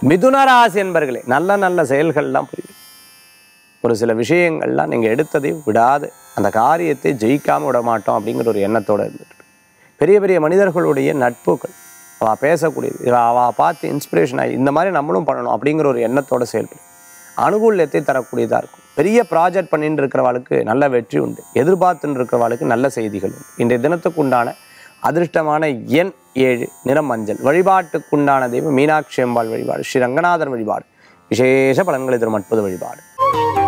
மிதுன ராசி என்பர்களே நல்ல நல்ல செயல்கள்லாம் புரியும் ஒரு சில விஷயங்கள்லாம் நீங்கள் எடுத்ததை விடாது அந்த காரியத்தை ஜெயிக்காம விட மாட்டோம் அப்படிங்கிற ஒரு எண்ணத்தோட இருந்துட்டு பெரிய பெரிய மனிதர்களுடைய நட்புகள் அவள் பேசக்கூடியது இவ அவள் பார்த்து இன்ஸ்பிரேஷன் ஆகி இந்த மாதிரி நம்மளும் பண்ணணும் அப்படிங்கிற ஒரு எண்ணத்தோட செயல்படும் அனுகூல்யத்தை தரக்கூடியதாக இருக்கும் பெரிய ப்ராஜெக்ட் பண்ணிட்டு இருக்கிறவாளுக்கு நல்ல வெற்றி உண்டு எதிர்பார்த்துன்னு இருக்கிறவாளுக்கு நல்ல செய்திகள் உண்டு இன்றைய தினத்துக்கு உண்டான அதிர்ஷ்டமான எண் ஏழு நிறம் மஞ்சள் வழிபாட்டுக்குண்டான தெய்வம் மீனாட்சி அம்பாள் வழிபாடு ஸ்ரீ ரங்கநாதர் வழிபாடு விசேஷ பலன்களை தரும் அற்புத வழிபாடு